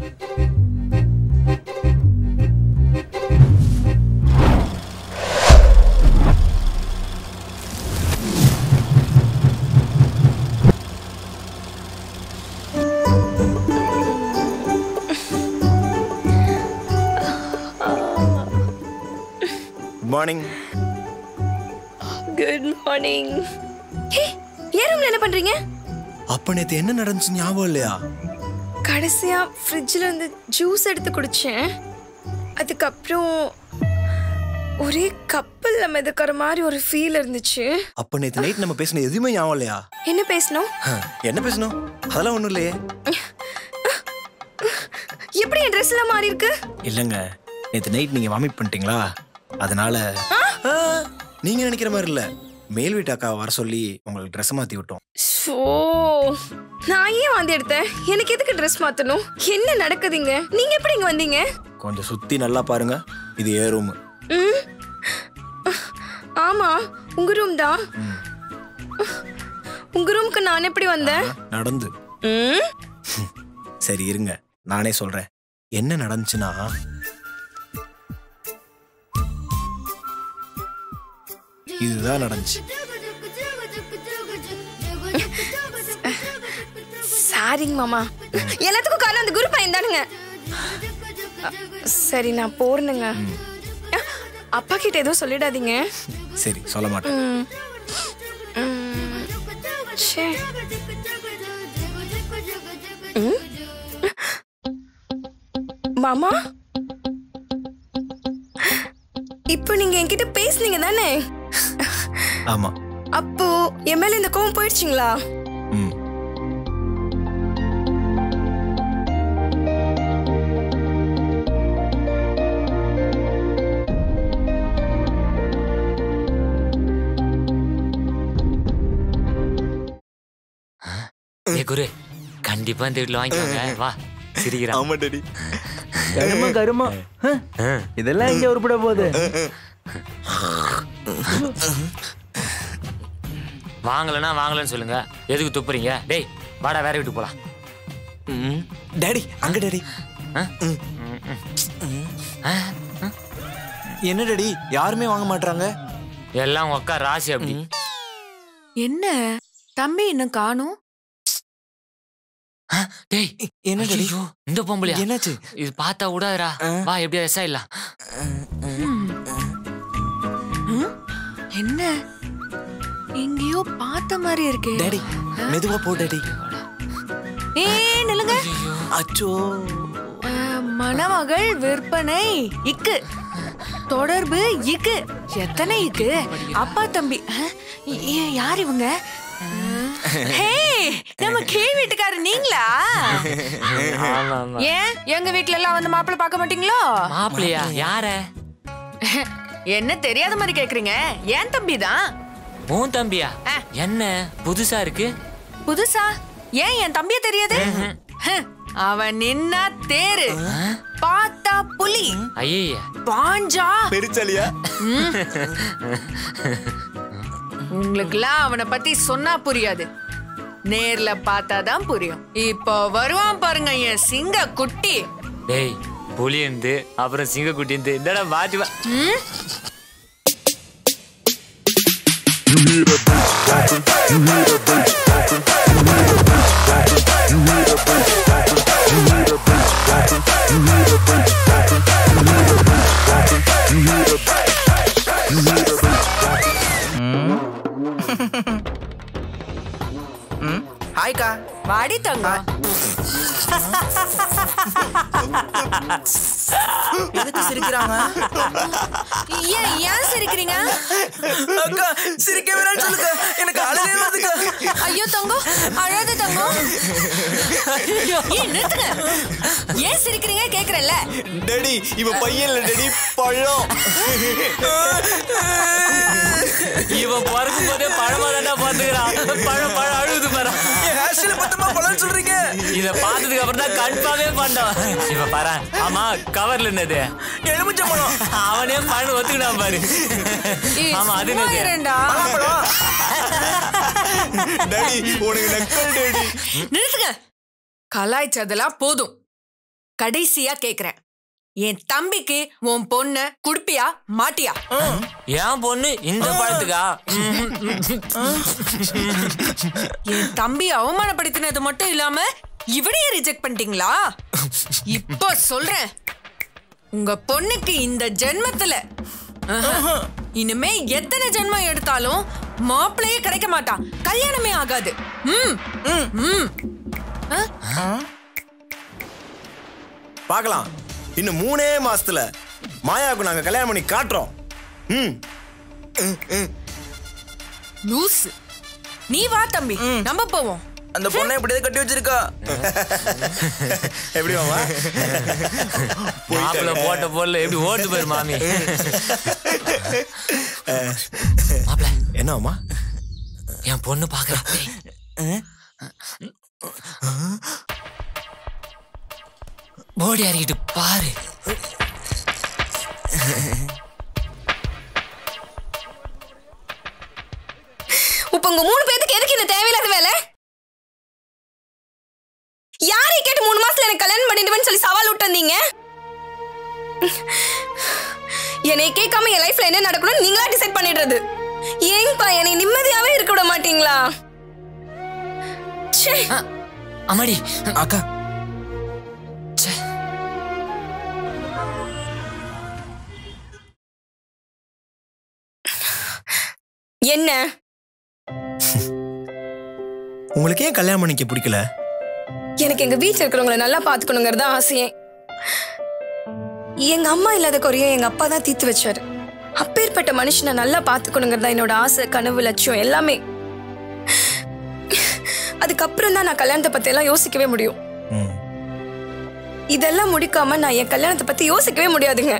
Good morning good morning hey ஏன் ரூம்ல என்ன பண்றீங்க அப்ப நேத்து என்ன நடந்துச்சு ஞாபகம் இல்லையா கடைசியா ஃப்ரிட்ஜ்ல இருந்து ஜூஸ் எடுத்து குடிச்சேன் அதுக்கப்புறம் ஒரே கப்பல்ல மிதக்கிற மாதிரி ஒரு ஃபீல் இருந்துச்சு அப்ப நேத்து நைட் நம்ம பேசின எதுவுமே ஞாபகம் இல்லையா என்ன பேசணும் ஹம், என்ன பேசணும் அதெல்லாம் ஒண்ணும் இல்லையே எப்படி என் ட்ரெஸ் எல்லாம் மாறி இருக்கு இல்லைங்க நேத்து நைட் நீங்க வாமிட் பண்ணிட்டீங்களா அதனால ஆ, நீங்க நினைக்கிற மாதிரி இல்ல மேல் வீட்டு அக்கா வர சொல்லி உங்களுக்கு ட்ரெஸ் மாத்தி விட்டோம் ஸோ நான் ஏன் வாந்தி எடுத்தேன் எனக்கு எதுக்கு ட்ரெஸ் மாத்தணும் என்ன நடக்குதுங்க நீங்க எப்படி இங்க வந்தீங்க கொஞ்சம் சுத்தி நல்லா பாருங்க இது ஏ ரூம் ம் ஆமா உங்க ரூம் தான் உங்க ரூமுக்கு நான் எப்படி வந்தேன் நடந்து ம் சரி இருங்க நானே சொல்றேன் என்ன நடந்துச்சுன்னா இதுதான் நடந்துச்சு சாரிங்க மாமா எல்லாத்துக்கும் காரணம் அந்த குரு பையன் தானுங்க அ, சரி நான் போறேனுங்க அ, அப்பா கிட்ட எதுவும் சொல்லிடாதீங்க சரி சொல்ல மாட்டேன் ம். ம். ச்சே. ம். மாமா இப்போ நீங்க என்கிட்ட பேசுனீங்க தானே ஆமா அப்போ என் மேல இந்த கோவம் போயிடுச்சுங்களா ம் ஏ குரு கண்டிப்பா இந்த வீட்டுல வாங்கிக்கோங்க வா சிரிக்கிறான் ஆமா டாடி கரும கரும இதெல்லாம் இங்க உருப்பட போகுது வாங்கலன்னா வாங்கலன்னு சொல்லுங்க எதுக்கு துப்புறீங்க டேய் வாடா வேற வீட்டுக்கு போலாம் டாடி அங்க டாடி ஆ? என்ன டாடி யாருமே வாங்க மாட்டாங்க எல்லாம் உங்க அக்கா ராசி அப்படி என்ன தம்பி இன்னும் காணும் ஆ, டேய் என்ன டாடி ஐயோ, இந்த பொம்பளையா என்னாச்சு இது பார்த்தா விடாதடா வா எப்படியா எஸ் ஆயிடலாம் என்ன எங்கேயோ பார்த்த மாதிரி இருக்கே டாடி மெதுவா போ டாடி ஏ நில்லுங்க அச்சோ அஹ், மணமகள் விற்பனை இக்கு தொடர்பு இக்கு எத்தனை இக்கு அப்பா தம்பி அஹ், ஏ- யார் இவங்க ஹே நம்ம கீழ் வீட்டுக்காரர் நீங்களா ஆமா ஆமா ஏன் எங்க வீட்ல எல்லாம் வந்து மாப்பிள்ளை பார்க்க மாட்டீங்களோ மாப்பிள்ளையா யார என்ன தெரியாத மாதிரி கேக்குறீங்க ஏன் தம்பி தான் உன் தம்பியா ஆ. என்ன புதுசா இருக்கு புதுசா ஏன் என் தம்பிய தெரியாது ஹ், அவன் நின்னா தேரு பார்த்தா புலி ஐய பாஞ்சா பெருச்சாலியா உங்களுக்குலாம் அவனை பத்தி சொன்னா புரியாது நேர்ல பார்த்தாதான் புரியும் இப்போ வருவான் பாருங்க என் சிங்க குட்டி டேய் புலி இருந்து அப்புறம் சிங்கக்குட்டி இருந்து இந்தடா மாத்தி வா ஹாய்க்கா வாடி தங்கம் எதுக்கு சிரிக்கிறாங்க ஏன் ஏன் சிரிக்கிறீங்க அக்கா சிரிக்க வேணாம்னு சொல்லுங்க எனக்கு அழுகே வருதுக்கா ஐயோ தங்கம் அழாத தங்கம் ஏன் நிறுத்துங்க ஏன் சிரிக்கிறீங்க கேக்குறேன்ல டாடி இவன் பையன் இல்ல டாடி பழம் இவன் பிறக்கும் போதே பழமா தாண்டா பாத்துக்கிறான் பழம் பழம் அழுகுது பாரு என் ஹேர் ஸ்டைல பத்தமா பழம்னு சொல்றீங்க இத பார்த்ததுக்கு அப்புறம் தான் கன்ஃபார்மே பண்ணோம் இவ பாரு ஆமா கவர்ல என்னது எலுமிச்சை பழம் அவனே பழம் ஒத்துக்கினான் பாரு ஏய், ஆமா அது சும்மா என்னது இருடா. பழம் டாடி உனக்கு நக்கல் டாடி நிறுத்துங்க கலாய்ச்சதெல்லாம் போதும் கடைசியா கேக்குறேன் என் தம்பிக்கு உன் பொண்ண குடுப்பியா மாட்டியா என் பொண்ணு இந்த பழத்துக்கா என் தம்பி அவமானப்படுத்தினது மட்டும் இல்லாம இவனையே ரிஜெக்ட் பண்ணிட்டீங்களா இப்போ சொல்றேன் உங்க பொண்ணுக்கு இந்த ஜென்மத்துல ஆஹா, இனிமே எத்தனை ஜென்மம் எடுத்தாலும் மாப்பிள்ளையே கிடைக்க மாட்டான் கல்யாணமே ஆகாது ம் ம் பார்க்கலாம் இன்னும் மூணே மாசத்துல மாயாவுக்கு நாங்க கல்யாணம் பண்ணி காட்டுறோம் ம் லூஸ் நீ வா தம்பி நம்ம போவோம் அந்த பொண்ணை எப்படியாவது கட்டி வச்சிருக்கா எப்படி மாமா மாப்பிள்ள போட்ட பொருள் எப்படி ஓட்டு போயிரு மாமி மாப்பிள்ள என்ன மாமா என் பொண்ணு பாக்குறா போடி அறிக்கிட்டு பாரு இப்ப உங்க மூணு பேத்துக்கு எதுக்கு இந்த தேவையில்லாத வேலை யாரை கேட்டு மூணு மாசத்துல எனக்கு கல்யாணம் பண்ணிடுவேன்னு சொல்லி சவால் விட்டு வந்தீங்க என்னை கேட்காம என் லைஃப்ல என்ன நடக்கணும்னு நீங்களா டிசைட் பண்ணிடுறது ஏங்கப்பா என்னை நிம்மதியாவே இருக்க விட மாட்டீங்களா ச்சே அம்மாடி அக்கா ச்சே. என்ன உங்களுக்கு ஏன் கல்யாணம் பண்ணிக்க பிடிக்கல எனக்கு எங்க வீட்ல இருக்கிறவங்கள நல்லா பாத்துக்கணுங்கிறது தான் ஆசையே எங்க அம்மா இல்லாத குறைய எங்க அப்பா தான் தீர்த்து வச்சாரு அப்பேற்பட்ட மனுஷனை நல்லா பாத்துக்கணுங்கிறது தான் என்னோட ஆசை கனவு லட்சியம் எல்லாமே அதுக்கப்புறம் தான் நான் கல்யாணத்தை பத்தி எல்லாம் யோசிக்கவே முடியும் ம் இதெல்லாம் முடிக்காம நான் என் கல்யாணத்தை பத்தி யோசிக்கவே முடியாதுங்க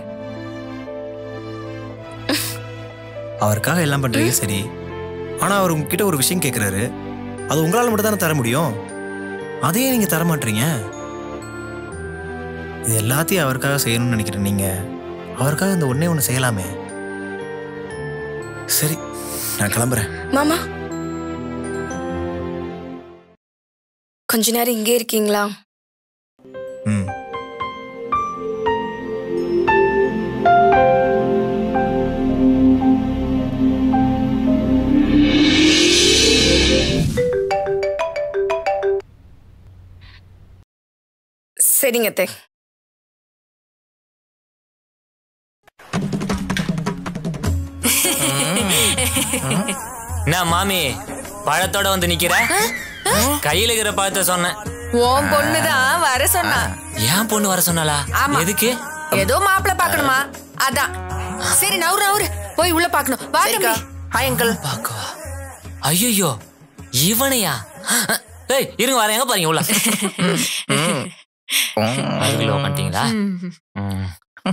அவருக்காக எல்லாம் பண்றீங்க சரி ஆனா அவர் உங்ககிட்ட ஒரு விஷயம் கேக்குறாரு அது உங்களால மட்டும் தானே தர முடியும் அதையே நீங்க தர மாட்டீங்க இது எல்லாத்தையும் அவருக்காக செய்யணும்னு நினைக்கிறேன் நீங்க அவருக்காக இந்த ஒண்ணே ஒண்ணு செய்யலாமே சரி நான் கிளம்புறேன் மாமா கொஞ்ச நேரம் இங்கே இருக்கீங்களா ம் சரிங்க அத்தை என்ன மாமி பழத்தோட வந்து நிக்கிற கையில இருக்கிற பழத்தை சொன்னேன் உன் பொண்ணுதான் வர சொன்னா என் பொண்ணு வர சொன்னாளா ஆமா. எதுக்கு ஏதோ மாப்பிள்ள பாக்கணுமா அதான் சரி நவுறு நவுறு போய் உள்ள பாக்கணும் வா தம்பி ஹாய் அங்கிள் பாக்கவா ஐயோ இவனையா ஏய் இருங்க வரேன் எங்க பாருங்க உள்ள அதுக்குள்ள உட்காந்துட்டீங்களா ம்.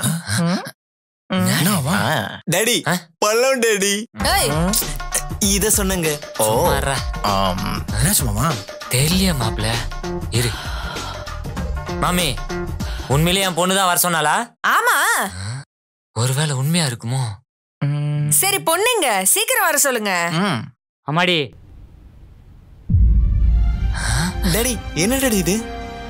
டேடி ஆ? பழம் டேடி ஏய் இத சொன்னங்க ஓ சும்மாறா. ஆம். என்னாச்சு மாமா தெரியலையா மாப்ள இரு மாமி உண்மையிலேயே என் பொண்ணு தான் வர சொன்னாளா ஆமா ஒருவேளை உண்மையா இருக்குமோ ம். சரி பொண்ணுங்க சீக்கிரம் வர சொல்லுங்க ம். அம்மாடி டேடி என்ன டேடி இது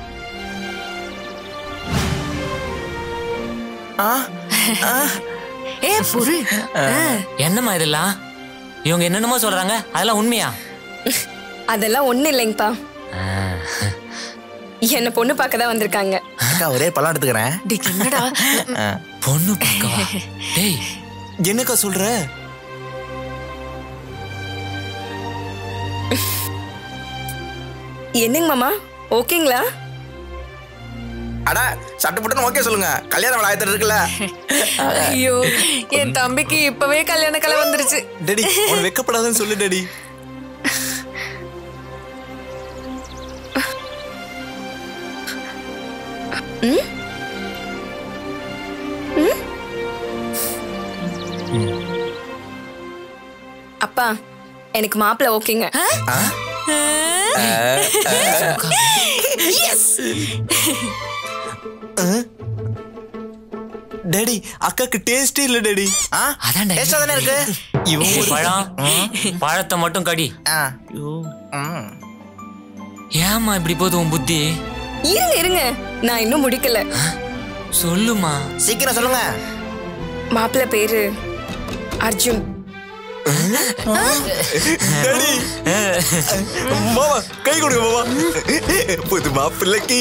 ஆ ஆ. ஏ புரு என்னம்மா இதெல்லாம் இவங்க என்னென்னமோ சொல்றாங்க அதெல்லாம் உண்மையா அதெல்லாம் ஒண்ணும் இல்லைங்கப்பா ஆ. என்ன பொண்ணு பார்க்க தான் வந்திருக்காங்க அக்கா ஒரே பழம் எடுத்துக்கிறேன் டேய், என்னடா ஆ. பொண்ணு பார்க்கவா டேய் என்னக்கா சொல்ற என்னங்க மாமா ஓகேங்களா அடா சட்டு புட்டுன்னு ஓகே சொல்லுங்க கல்யாண விழாயத்தில் இருக்குல்ல ஐயோ என் தம்பிக்கு இப்பவே கல்யாண கலை வந்துருச்சு டேடி உன வெக்கப்படாதன்னு சொல்லு டேடி அப்பா எனக்கு மாப்பிள்ள ஓகேங்க டேடி அக்காக்கு டேஸ்டே இல்ல டேடி ஆ அதான்டா டேஸ்டா தானே இருக்கு இவன் ஒரு- பழம் பழத்தை மட்டும் கடி ஆ ம். ஏம்மா இப்படி போகுது உன் புத்தி இருங்க இருங்க நான் இன்னும் முடிக்கல சொல்லுமா சீக்கிரம் சொல்லுங்க மாப்பிள்ளை பேரு அர்ஜுன் டாடி மாமா கை கொடுங்க மாமா புது மாப்பிள்ளைக்கு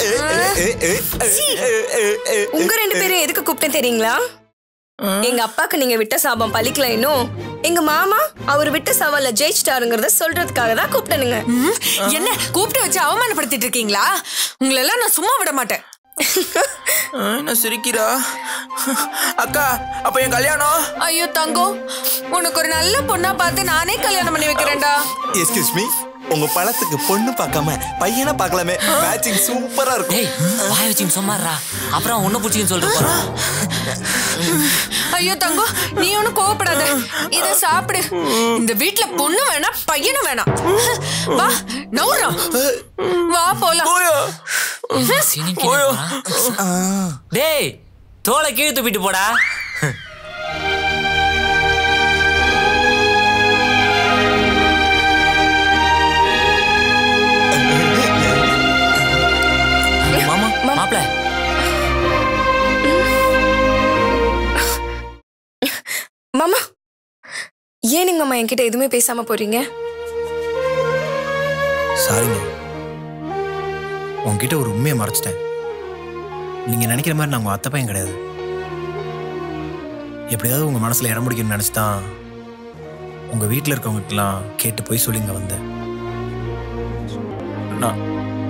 உங்க ரெண்டு பேரும் எதுக்கு கூப்பிட்டேன் தெரியுங்களா எங்க அப்பாக்கு நீங்க விட்ட சாபம் பலிக்கல இன்னும் எங்க மாமா அவர் விட்ட சவால்ல ஜெயிச்சிட்டாருங்கிறத சொல்றதுக்காக தான் கூப்பிட்டனுங்க ம், என்ன கூப்பிட்டு வச்சு அவமானப்படுத்திட்டு இருக்கீங்களா உங்களை எல்லாம் நான் சும்மா விட மாட்டேன் என்ன சிரிக்கிறா அக்கா அப்ப என் கல்யாணம் ஐயோ தங்கம் உனக்கு ஒரு நல்ல பொண்ணா பார்த்து நானே கல்யாணம் பண்ணி வைக்கிறேன்டா எஸ்கியூஸ் மீ உங்க பழத்துக்கு பொண்ணு பார்க்காம பையனை பார்க்கலாமே மேட்சிங் சூப்பரா இருக்கும் டேய் வாய வச்சுன்னு சும்மாறா அப்புறம் உன்னை பிடிச்சின்னு சொல்லிட்டு போறான் ஐயோ தங்கம் நீ ஒன்னும் கோவப்படாத இத சாப்பிடு இந்த வீட்ல பொண்ணு வேணாம் பையனும் வேணாம் வா நவுறா வா போலாம் என்ன சினிக்கிட்டு போறான்? டேய் தோலை கீழே துப்பிட்டு போடா மாமா மாப்பிள மாமா ஏன் நீங்க மாமா என்கிட்ட எதுவுமே பேசாம போறீங்க சாரிங்க உங்ககிட்ட ஒரு உண்மையை மறைச்சிட்டேன் நீங்க நினைக்கிற மாதிரி நான் உங்க அத்தை பையன் கிடையாது எப்படியாவது உங்க மனசுல இடம் பிடிக்கணும்னு நினைச்சு தான் உங்க வீட்டில் இருக்கவங்ககிட்டலாம் கேட்டு போய் சொல்லி இங்க வந்தேன் நான்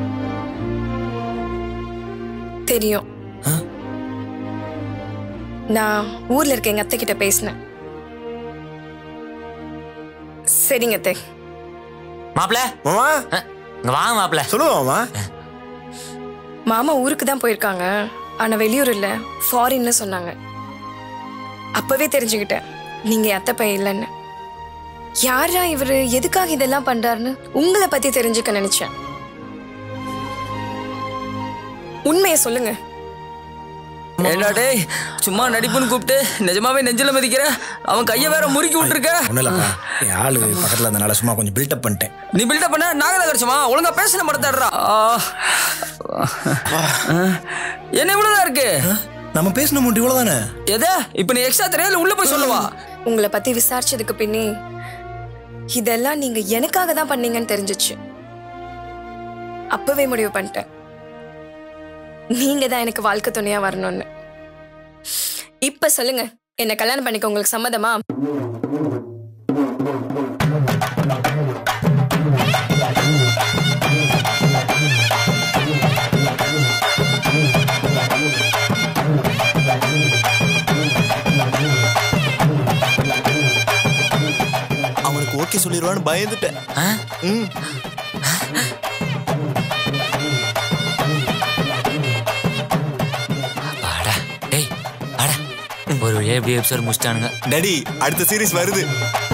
தெரியும் ஆ? நான் ஊர்ல இருக்க எங்க அத்தை கிட்ட பேசினேன் சரிங்க அத்தை மாப்பிள மாமா இங்க வாங்க மாப்பிள சொல்லுங்க மாமா மாமா ஊருக்கு தான் போயிருக்காங்க ஆனா வெளியூர் இல்ல ஃபாரின்ல சொன்னாங்க அப்பவே தெரிஞ்சுக்கிட்டேன் நீங்க என் அத்தை பையன் இல்லைன்னு யாரா இவரு எதுக்காக இதெல்லாம் பண்றாருன்னு உங்களை பத்தி தெரிஞ்சுக்க நினைச்சேன் உண்மையை சொல்லுங்க ஏண்டா டேய் சும்மா நடிப்புன்னு கூப்பிட்டு நிஜமாவே நெஞ்சில மதிக்கிற அவன் கையை வேற முறுக்கி விட்டுருக்க ஒன்றும் இல்லைப்பா என் ஆளு பக்கத்தில் இருந்தனால சும்மா கொஞ்சம் பில்டப் பண்ணிட்டேன் நீ பில்டப் பண்ண நாகதா கிடைச்சமா ஒழுங்கா பேசின மறத்தாடுறா என்ன இவ்வளவுதான் இருக்கு நம்ம பேசின முட்டு இவ்வளோ தானே எதா இப்ப நீ எக்ஸ்ட்ரா தெரியல உள்ள போய் சொல்லவா உங்களை பத்தி விசாரிச்சதுக்கு பின்னே இதெல்லாம் நீங்க எனக்காக தான் பண்ணீங்கன்னு தெரிஞ்சுச்சு அப்பவே முடிவு பண்ணிட்டேன் நீங்க தான் எனக்கு வாழ்க்கை துணையா வரணும்னு இப்ப சொல்லுங்க என்ன கல்யாணம் பண்ணிக்க உங்களுக்கு சம்மதமா அவனுக்கு ஓகே சொல்லிடுவான்னு பயந்துட்டேன் ஆ? ம் வாடா டேய் வாடா ஒரு வழியா எப்படி எபிசோட் முடிச்சிட்டானுங்க டாடி அடுத்த சீரிஸ் வருது